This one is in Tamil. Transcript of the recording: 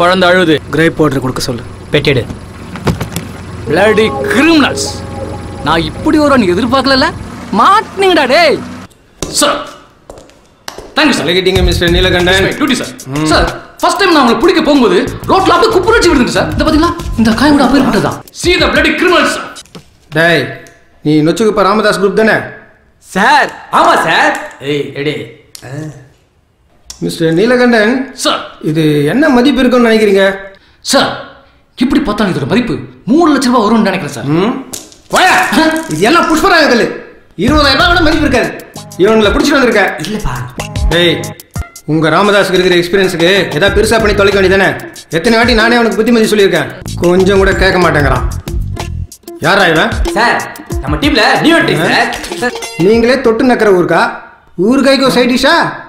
குழந்தை அழுது கிரேப் பவுடர் கொடுக்க சொல்லு பெட்டிடு பிளடி கிரிமினல்ஸ் நான் இப்படி ஒரு நீ எதிர்பார்க்கல மாட்டினீங்கடா டேய் சார் தேங்க்யூ சார் விலகிட்டீங்க mister Neelakandan duty sir sir first time நான் உங்களை பிடிக்க போகும்போது ரோட்ல அப்படியே குப்புரட்சி விடுங்க சார் இந்த பாத்தீங்களா இந்த காயம் கூட அப்படியே விட்டதா see the bloody criminals டேய் நீ நொச்சுக்குப்ப ராமதாஸ் குரூப் தானே சார் ஆமா சார் ஏய் எடே மிஸ்டர் நீலகண்டன் சார் இது என்ன மதிப்பு இருக்குன்னு நினைக்கிறீங்க சார் இப்படி பார்த்தா இதோட மதிப்பு மூணு லட்ச ரூபாய் வரும்னு நினைக்கிறேன் சார் ம் போயா இது எல்லாம் புஷ்பராக கல்லு இருபதாயிரம் ரூபாய் கூட மதிப்பு இருக்காது இவங்களை பிடிச்சிட்டு வந்திருக்க இல்லப்பா டேய் உங்க ராமதாஸுக்கு இருக்கிற எக்ஸ்பீரியன்ஸுக்கு ஏதாவது பெருசா பண்ணி தொலைக்க வேண்டியதானே எத்தனை வாட்டி நானே அவனுக்கு புத்திமதி சொல்லியிருக்கேன் கொஞ்சம் கூட கேட்க மாட்டேங்கிறான் யாரா இவன் சார் நம்ம டீம்ல நியூ என்ட்ரி சார் சார் நீங்களே தொட்டு நக்கிற ஊருக்கா ஊருக்காய்க்கு ஒரு சைட் டிஷ்ஷா